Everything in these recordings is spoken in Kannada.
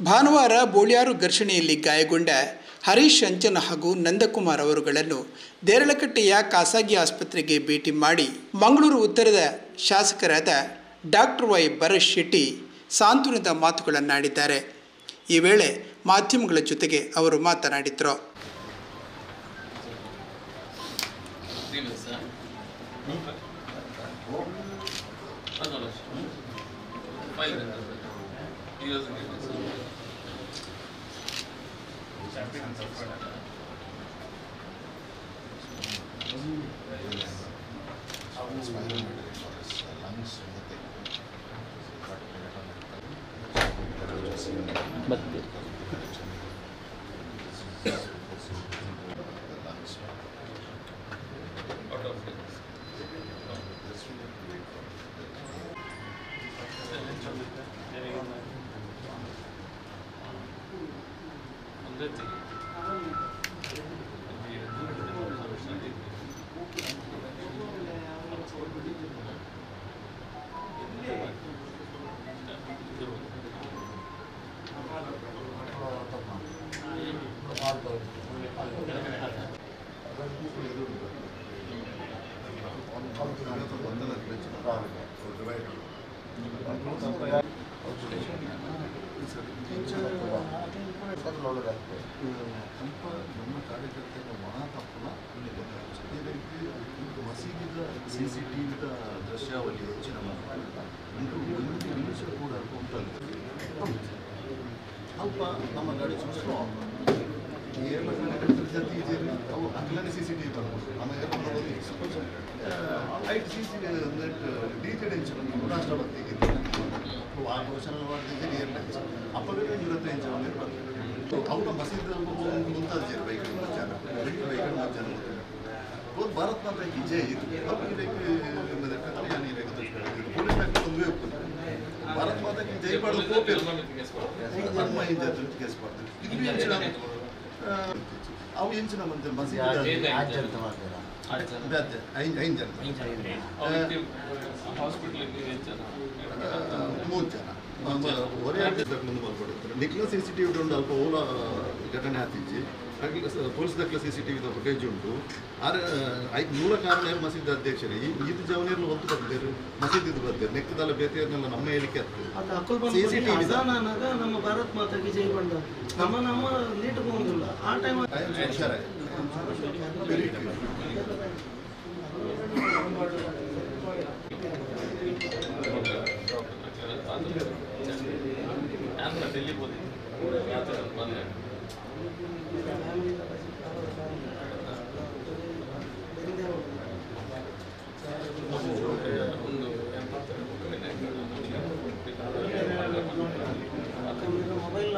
ಭಾನುವಾರ ಬೋಳ್ಯಾರು ಘರ್ಷಣೆಯಲ್ಲಿ ಗಾಯಗೊಂಡ ಹರೀಶ್ ಅಂಚನ್ ಹಾಗೂ ನಂದಕುಮಾರ್ ಅವರುಗಳನ್ನು ದೇರಳಕಟ್ಟೆಯ ಖಾಸಗಿ ಆಸ್ಪತ್ರೆಗೆ ಭೇಟಿ ಮಾಡಿ ಮಂಗಳೂರು ಉತ್ತರದ ಶಾಸಕರಾದ ಡಾಕ್ಟರ್ ವೈ ಭರತ್ ಶೆಟ್ಟಿ ಸಾಂತ್ವನದ ಮಾತುಗಳನ್ನಾಡಿದ್ದಾರೆ ಈ ವೇಳೆ ಮಾಧ್ಯಮಗಳ ಜೊತೆಗೆ ಅವರು ಮಾತನಾಡಿದರು ಮತ್ತೆ ಸಿ ಸಿ ಟಿ ವಿದ ದೃಶ್ಯಾವಳಿ ಹೆಚ್ಚಿನ ಇಂಗ್ಲೀಷ್ ಕೂಡ ಉಂಟಲ್ಲ ಅಲ್ಪ ನಮ್ಮ ಗಾಡಿ ಸುಸ್ತು ಅವು ಅಂಗಲನೆ ಸಿ ಸಿ ಟಿ ವಿ ಬರ್ಬೋದು ಆಮೇಲೆ ಐಟ್ ಸಿ ಸಿ ಡೀಟೇಲ್ ಹೆಂಚು ರಾಷ್ಟ್ರಪತಿಗೆ ಆ ಘೋಷಣೆ ಮಾಡಿದ್ದೆ ಏರ್ಲೈನ್ಸ್ ಅಪ್ಪವೇ ಇವತ್ತು ಹೆಂಚು ಬಂದು ಅವ್ರ ಮಸೀದ್ ಮುಂತಾದ ಜನ ಬೈಕ್ ಜನ ಬೈಕ್ ಜನ ಒಂದು ಭಾರತ್ ಮಾತ್ರ ಕಿ ಜೈ ಇದು ಅವ್ರಿಗೆ ಬೇಕು ಕಥೆ ಯಾನಿ ಬೇಕು ಪೊಲೀಸ್ ಬೇಕು ಒಂದೇ ಒಪ್ಪಂದ ಭಾರತ್ ಮಾತಾ ಕಿ ಜೈ ಮಾಡೋದು ಕೋಪಿ ನಮ್ಮ ಹಿಂದೆ ಕೇಸ್ ಮಾಡ್ತಾರೆ ಇದು ಹೆಂಚಿನ ಅವು ಹೆಂಚಿನ ಮಂದಿ ಮಸೀದ್ ಬ್ಯಾತೆ ಐದು ಐದು ಜನ ಮೂರು ಜನ ಹೊರೆ ಮುಂದೆ ಬಂದ್ಬಿಡುತ್ತಾರೆ ನಿಕ್ಲ ಸಿ ಸಿ ಟಿ ವಿ ಉಂಟು ಅಲ್ಪ ಓಲಾ ಘಟನೆ ಆತಿಜ್ಜಿ ಹಾಗೆ ಪೊಲೀಸ್ ದಕ್ಲ ಸಿ ಸಿ ಟಿ ವಿದ ಕೇಜ್ ಉಂಟು ಆದ್ರೆ ಐದು ಮೂಲ ಕಾರಣ ಏನು ಮಸೀದ್ ಅಧ್ಯಕ್ಷರೇ ಈ ಇದು ಜವನಿಯರ್ಲು ಒಂದು ಬರ್ತಾರೆ ಮಸೀದ್ ಇದು ಬರ್ತಾರೆ ನೆಕ್ಕದಲ್ಲ ಬೇತೆಯರ್ನೆಲ್ಲ ನಮ್ಮ ಹೇಳಿಕೆ ಆಗ್ತದೆ ಅದು ಅಕ್ಕಲ್ CCTV ಬಂದು ಇದೆ. ಅಜಾನಾಗ ನಮ್ಮ ಭಾರತ್ ಮಾತಾಗೆ ಜೈ ಬಂದ ನಮ್ಮ ನಮ್ಮ ನೀಟ್ ಹೋಗುದಿಲ್ಲ ಆ ಟೈಮ್ ಹುಷಾರ ವೆರಿ ಮೊಬೈಲ್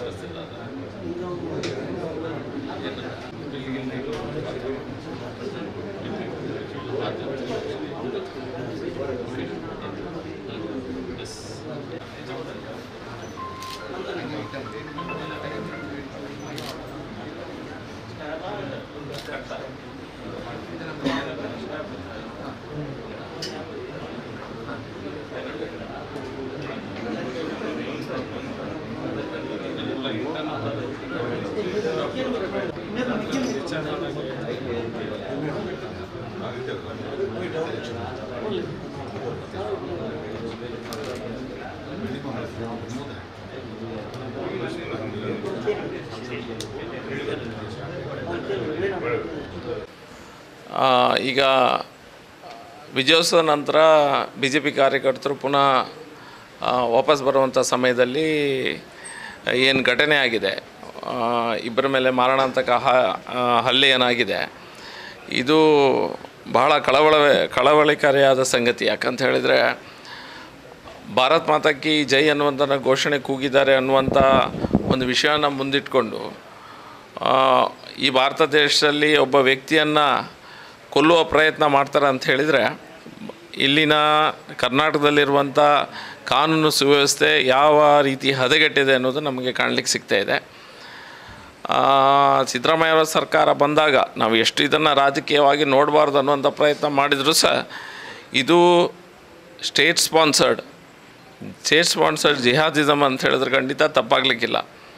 ಆ, ಈಗ ವಿಜಯೋತ್ಸವ ನಂತರ ಬಿ ಜೆ ಪಿ ಕಾರ್ಯಕರ್ತರು ಪುನಃ ಆ, ವಾಪಸ್ ಬರುವಂಥ ಸಮಯದಲ್ಲಿ ಏನು ಘಟನೆ ಆಗಿದೆ ಆ, ಇಬ್ಬರ ಮೇಲೆ ಮಾರಣಾಂತಕ ಹ ಆ, ಹಲ್ಲೆ ಏನಾಗಿದೆ ಇದು ಬಹಳ ಕಳವಳ ಕಳವಳಿಕಾರಿಯಾದ ಸಂಗತಿ ಯಾಕಂತ ಹೇಳಿದರೆ ಭಾರತ್ ಮಾತಾ ಕಿ ಜೈ ಅನ್ನುವಂಥ ಘೋಷಣೆ ಕೂಗಿದ್ದಾರೆ ಅನ್ನುವಂಥ ಒಂದು ವಿಷಯನ ಮುಂದಿಟ್ಕೊಂಡು ಆ, ಈ ಭಾರತ ದೇಶದಲ್ಲಿ ಒಬ್ಬ ವ್ಯಕ್ತಿಯನ್ನು ಕೊಲ್ಲುವ ಪ್ರಯತ್ನ ಮಾಡ್ತಾರೆ ಅಂತ ಹೇಳಿದರೆ ಇಲ್ಲಿನ ಕರ್ನಾಟಕದಲ್ಲಿರುವಂಥ ಕಾನೂನು ಸುವ್ಯವಸ್ಥೆ ಯಾವ ರೀತಿ ಹದಗೆಟ್ಟಿದೆ ಅನ್ನೋದು ನಮಗೆ ಕಾಣಲಿಕ್ಕೆ ಸಿಗ್ತಾ ಇದೆ ಆ, ಸಿದ್ದರಾಮಯ್ಯವರ ಸರ್ಕಾರ ಬಂದಾಗ ನಾವು ಎಷ್ಟು ಇದನ್ನು ರಾಜಕೀಯವಾಗಿ ನೋಡಬಾರ್ದು ಅನ್ನುವಂಥ ಪ್ರಯತ್ನ ಮಾಡಿದರೂ ಸಹ ಇದು state sponsored state sponsored jihadism ಅಂತ ಹೇಳಿದ್ರೆ ಖಂಡಿತ ತಪ್ಪಾಗಲಿಕ್ಕಿಲ್ಲ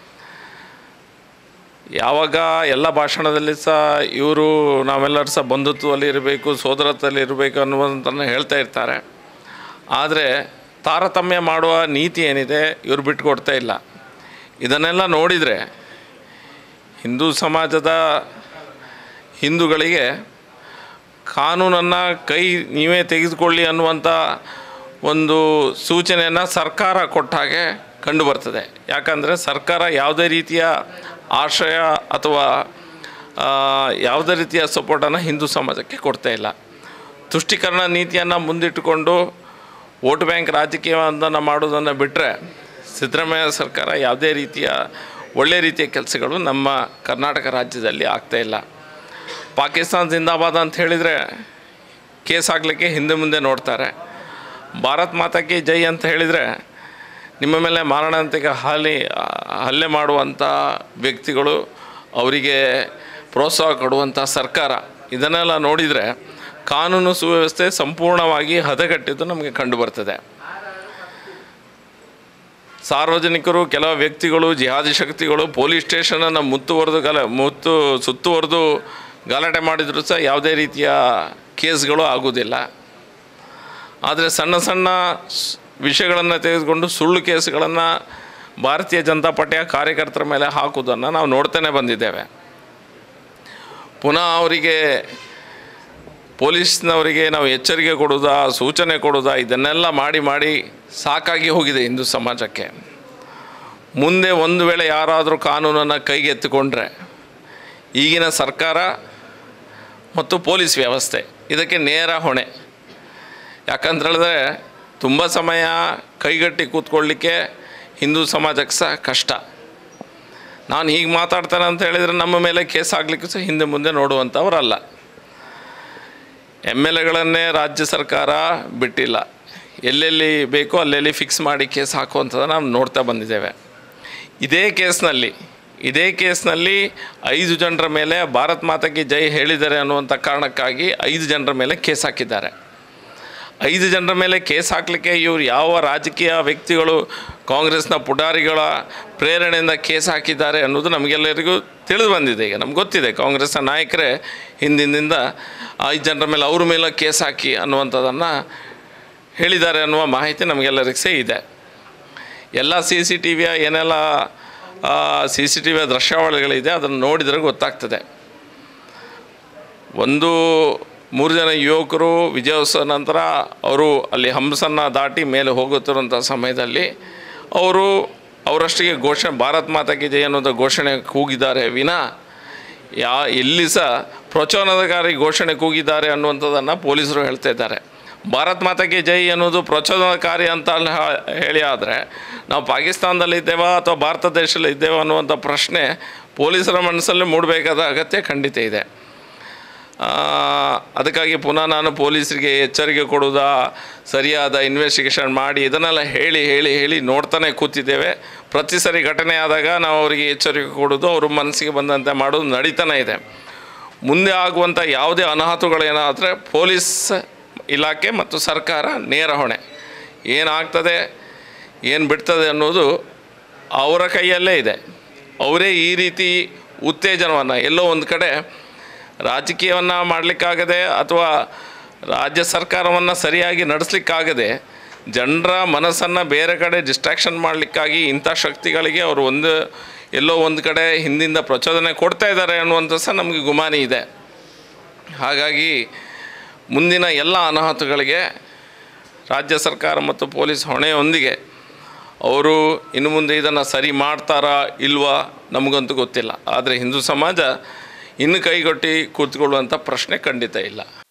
ಯಾವಾಗ ಎಲ್ಲ ಭಾಷಣದಲ್ಲಿ ಸಹ ಇವರು ನಾವೆಲ್ಲರೂ ಸಹ ಬಂಧುತ್ವದಲ್ಲಿ ಇರಬೇಕು ಸೋದರತ್ವದಲ್ಲಿ ಇರಬೇಕು ಅನ್ನುವಂಥನ್ನು ಹೇಳ್ತಾ ಇರ್ತಾರೆ ಆದರೆ ತಾರತಮ್ಯ ಮಾಡುವ ನೀತಿ ಏನಿದೆ ಇವರು ಬಿಟ್ಟುಕೊಡ್ತಾ ಇಲ್ಲ ಇದನ್ನೆಲ್ಲ ನೋಡಿದರೆ ಹಿಂದೂ ಸಮಾಜದ ಹಿಂದೂಗಳಿಗೆ ಕಾನೂನನ್ನು ಕೈ ನೀವೇ ತೆಗೆದುಕೊಳ್ಳಿ ಅನ್ನುವಂಥ ಒಂದು ಸೂಚನೆಯನ್ನು ಸರ್ಕಾರ ಕೊಟ್ಟ ಹಾಗೆ ಕಂಡುಬರ್ತದೆ ಯಾಕಂದರೆ ಸರ್ಕಾರ ಯಾವುದೇ ರೀತಿಯ ಆಶ್ರಯ ಅಥವಾ ಆ, ಯಾವುದೇ ರೀತಿಯ ಸಪೋರ್ಟನ್ನು ಹಿಂದೂ ಸಮಾಜಕ್ಕೆ ಕೊಡ್ತಾ ಇಲ್ಲ ತುಷ್ಟೀಕರಣ ನೀತಿಯನ್ನು ಮುಂದಿಟ್ಟುಕೊಂಡು ವೋಟ್ ಬ್ಯಾಂಕ್ ರಾಜಕೀಯವನ್ನು ಮಾಡೋದನ್ನು ಬಿಟ್ಟರೆ ಸಿದ್ದರಾಮಯ್ಯ ಸರ್ಕಾರ ಯಾವುದೇ ರೀತಿಯ ಒಳ್ಳೆಯ ರೀತಿಯ ಕೆಲಸಗಳು ನಮ್ಮ ಕರ್ನಾಟಕ ರಾಜ್ಯದಲ್ಲಿ ಆಗ್ತಾ ಇಲ್ಲ ಪಾಕಿಸ್ತಾನ ಜಿಂದಾಬಾದ್ ಅಂತ ಹೇಳಿದರೆ ಕೇಸ್ ಆಗಲಿಕ್ಕೆ ಹಿಂದೆ ಮುಂದೆ ನೋಡ್ತಾರೆ ಭಾರತ್ ಮಾತಾಕ್ಕೆ ಜೈ ಅಂತ ಹೇಳಿದರೆ ನಿಮ್ಮ ಮೇಲೆ ಮಾರಣಾಂತಿಕ ಹಾಲಿ ಹಲ್ಲೆ ಮಾಡುವಂಥ ವ್ಯಕ್ತಿಗಳು ಅವರಿಗೆ ಪ್ರೋತ್ಸಾಹ ಕೊಡುವಂಥ ಸರ್ಕಾರ ಇದನ್ನೆಲ್ಲ ನೋಡಿದರೆ ಕಾನೂನು ಸುವ್ಯವಸ್ಥೆ ಸಂಪೂರ್ಣವಾಗಿ ಹದಗೆಟ್ಟಿದ್ದು ನಮಗೆ ಕಂಡುಬರ್ತದೆ ಸಾರ್ವಜನಿಕರು ಕೆಲವು ವ್ಯಕ್ತಿಗಳು ಜಿಹಾದಿ ಶಕ್ತಿಗಳು ಪೊಲೀಸ್ ಸ್ಟೇಷನನ್ನು ಮುತ್ತುವರೆದು ಗಲ ಮುತ್ತು ಸುತ್ತುವರೆದು ಗಲಾಟೆ ಮಾಡಿದರೂ ಸಹ ಯಾವುದೇ ರೀತಿಯ ಕೇಸ್ಗಳು ಆಗುವುದಿಲ್ಲ ಆದರೆ ಸಣ್ಣ ಸಣ್ಣ ಸ್- ವಿಷಯಗಳನ್ನು ತೆಗೆದುಕೊಂಡು ಸುಳ್ಳು ಕೇಸ್ಗಳನ್ನು ಭಾರತೀಯ ಜನತಾ ಪಾರ್ಟಿಯ ಕಾರ್ಯಕರ್ತರ ಮೇಲೆ ಹಾಕುವುದನ್ನು ನಾವು ನೋಡ್ತಾನೆ ಬಂದಿದ್ದೇವೆ ಪುನಃ ಅವರಿಗೆ ಪೊಲೀಸ್ನವರಿಗೆ ನಾವು ಎಚ್ಚರಿಕೆ ಕೊಡೋದಾ ಸೂಚನೆ ಕೊಡೋದಾ ಇದನ್ನೆಲ್ಲ ಮಾಡಿ ಮಾಡಿ ಸಾಕಾಗಿ ಹೋಗಿದೆ ಹಿಂದೂ ಸಮಾಜಕ್ಕೆ ಮುಂದೆ ಒಂದು ವೇಳೆ ಯಾರಾದರೂ ಕಾನೂನನ್ನು ಕೈಗೆತ್ತಿಕೊಂಡ್ರೆ ಈಗಿನ ಸರ್ಕಾರ ಮತ್ತು ಪೊಲೀಸ್ ವ್ಯವಸ್ಥೆ ಇದಕ್ಕೆ ನೇರ ಹೊಣೆ ಯಾಕಂತೇಳಿದ್ರೆ ತುಂಬ ಸಮಯ ಕೈಗಟ್ಟಿ ಕೂತ್ಕೊಳ್ಳಿಕ್ಕೆ ಹಿಂದೂ ಸಮಾಜಕ್ಕೆ ಸಹ ಕಷ್ಟ ನಾನು ಹೀಗೆ ಮಾತಾಡ್ತಾನೆ ಅಂತ ಹೇಳಿದರೆ ನಮ್ಮ ಮೇಲೆ ಕೇಸ್ ಆಗಲಿಕ್ಕೂ ಸಹ ಹಿಂದೆ ಮುಂದೆ ನೋಡುವಂಥವರಲ್ಲ ಎಮ್ ಎಲ್ ಎಗಳನ್ನೇ ರಾಜ್ಯ ಸರ್ಕಾರ ಬಿಟ್ಟಿಲ್ಲ ಎಲ್ಲೆಲ್ಲಿ ಬೇಕೋ ಅಲ್ಲೆಲ್ಲಿ ಫಿಕ್ಸ್ ಮಾಡಿ ಕೇಸ್ ಹಾಕುವಂಥದ್ದು ನಾವು ನೋಡ್ತಾ ಬಂದಿದ್ದೇವೆ ಇದೇ ಕೇಸ್ನಲ್ಲಿ ಇದೇ ಕೇಸ್ನಲ್ಲಿ ಐದು ಜನರ ಮೇಲೆ ಭಾರತ್ ಮಾತಾಗೆ ಜೈ ಹೇಳಿದ್ದಾರೆ ಅನ್ನುವಂಥ ಕಾರಣಕ್ಕಾಗಿ ಐದು ಜನರ ಮೇಲೆ ಕೇಸ್ ಹಾಕಿದ್ದಾರೆ ಐದು ಜನರ ಮೇಲೆ ಕೇಸ್ ಹಾಕಲಿಕ್ಕೆ ಇವರು ಯಾವ ರಾಜಕೀಯ ವ್ಯಕ್ತಿಗಳು ಕಾಂಗ್ರೆಸ್ನ ಪುಡಾರಿಗಳ ಪ್ರೇರಣೆಯಿಂದ ಕೇಸ್ ಹಾಕಿದ್ದಾರೆ ಅನ್ನೋದು ನಮಗೆಲ್ಲರಿಗೂ ತಿಳಿದು ಬಂದಿದೆ ಈಗ ನಮ್ಗೆ ಗೊತ್ತಿದೆ ಕಾಂಗ್ರೆಸ್ನ ನಾಯಕರೇ ಹಿಂದಿನಿಂದ ಐದು ಜನರ ಮೇಲೆ ಅವ್ರ ಮೇಲೆ ಕೇಸ್ ಹಾಕಿ ಅನ್ನುವಂಥದ್ದನ್ನು ಹೇಳಿದ್ದಾರೆ ಅನ್ನುವ ಮಾಹಿತಿ ನಮಗೆಲ್ಲರಿಗೂ ಸಹ ಇದೆ ಎಲ್ಲ ಸಿ ಸಿ ಟಿ ವಿಯ ಏನೆಲ್ಲ ಸಿ ಸಿ ಟಿ ವಿಯ ದೃಶ್ಯಾವಳಿಗಳಿದೆ ಅದನ್ನು ನೋಡಿದರೆ ಗೊತ್ತಾಗ್ತದೆ ಒಂದು ಮೂರು ಜನ ಯುವಕರು ವಿಜಯೋತ್ಸವ ನಂತರ ಅವರು ಅಲ್ಲಿ ಹಂಸನ್ನು ದಾಟಿ ಮೇಲೆ ಹೋಗುತ್ತಿರುವಂಥ ಸಮಯದಲ್ಲಿ ಅವರು ಅವರಷ್ಟಿಗೆ ಘೋಷಣೆ ಭಾರತ್ ಮಾತಾಗೆ ಜೈ ಅನ್ನೋದು ಘೋಷಣೆ ಕೂಗಿದ್ದಾರೆ ವಿನಾ ಯಾ ಎಲ್ಲಿ ಸಹ ಪ್ರಚೋದನಕಾರಿ ಘೋಷಣೆ ಕೂಗಿದ್ದಾರೆ ಅನ್ನುವಂಥದ್ದನ್ನು ಪೊಲೀಸರು ಹೇಳ್ತಾ ಇದ್ದಾರೆ ಭಾರತ್ ಮಾತಾಗೆ ಜೈ ಅನ್ನೋದು ಪ್ರಚೋದನಕಾರಿ ಅಂತ ಅಲ್ಲ ಹಾ- ಹೇಳಿ ಆದರೆ ನಾವು ಪಾಕಿಸ್ತಾನದಲ್ಲಿ ಇದ್ದೇವಾ ಅಥವಾ ಭಾರತ ದೇಶದಲ್ಲಿ ಇದ್ದೇವಾ ಅನ್ನುವಂಥ ಪ್ರಶ್ನೆ ಪೊಲೀಸರ ಮನಸ್ಸಲ್ಲಿ ಮೂಡಬೇಕಾದ ಅಗತ್ಯ ಖಂಡಿತ ಇದೆ ಆ, ಅದಕ್ಕಾಗಿ ಪುನಃ ನಾನು ಪೊಲೀಸರಿಗೆ ಎಚ್ಚರಿಕೆ ಕೊಡೋದಾ ಸರಿಯಾದ ಇನ್ವೆಸ್ಟಿಗೇಷನ್ ಮಾಡಿ ಇದನ್ನೆಲ್ಲ ಹೇಳಿ ಹೇಳಿ ಹೇಳಿ ನೋಡ್ತಾನೆ ಕೂತಿದ್ದೇವೆ ಪ್ರತಿ ಸರಿ ಘಟನೆ ಆದಾಗ ನಾವು ಅವರಿಗೆ ಎಚ್ಚರಿಕೆ ಕೊಡೋದು ಅವ್ರ ಮನಸ್ಸಿಗೆ ಬಂದಂತೆ ಮಾಡೋದು ನಡೀತಾನೆ ಇದೆ ಮುಂದೆ ಆಗುವಂಥ ಯಾವುದೇ ಅನಾಹುತಗಳೇನಾದರೆ ಪೊಲೀಸ್ ಇಲಾಖೆ ಮತ್ತು ಸರ್ಕಾರ ನೇರ ಹೊಣೆ ಏನಾಗ್ತದೆ ಏನು ಬಿಡ್ತದೆ ಅನ್ನೋದು ಅವರ ಕೈಯಲ್ಲೇ ಇದೆ ಅವರೇ ಈ ರೀತಿ ಉತ್ತೇಜನವನ್ನು ಎಲ್ಲೋ ಒಂದು ಕಡೆ ರಾಜಕೀಯವನ್ನು ಮಾಡಲಿಕ್ಕಾಗದೆ ಅಥವಾ ರಾಜ್ಯ ಸರ್ಕಾರವನ್ನು ಸರಿಯಾಗಿ ನಡೆಸಲಿಕ್ಕಾಗದೆ ಜನರ ಮನಸ್ಸನ್ನು ಬೇರೆ ಕಡೆ ಡಿಸ್ಟ್ರಾಕ್ಷನ್ ಮಾಡಲಿಕ್ಕಾಗಿ ಇಂಥ ಶಕ್ತಿಗಳಿಗೆ ಅವರು ಒಂದು ಎಲ್ಲೋ ಒಂದು ಕಡೆ ಹಿಂದಿಂದ ಪ್ರಚೋದನೆ ಕೊಡ್ತಾ ಇದ್ದಾರೆ ಅನ್ನುವಂಥ ಸಹ ನಮಗೆ ಗುಮಾನಿ ಇದೆ ಹಾಗಾಗಿ ಮುಂದಿನ ಎಲ್ಲ ಅನಾಹುತಗಳಿಗೆ ರಾಜ್ಯ ಸರ್ಕಾರ ಮತ್ತು ಪೊಲೀಸ್ ಹೊಣೆಯೊಂದಿಗೆ ಅವರು ಇನ್ನು ಮುಂದೆ ಇದನ್ನು ಸರಿ ಮಾಡ್ತಾರಾ ಇಲ್ವಾ ನಮಗಂತೂ ಗೊತ್ತಿಲ್ಲ ಆದರೆ ಹಿಂದೂ ಸಮಾಜ ಇನ್ನು ಕೈಗೊಟ್ಟಿ ಕೂತ್ಕೊಳ್ಳುವಂಥ ಪ್ರಶ್ನೆ ಖಂಡಿತ ಇಲ್ಲ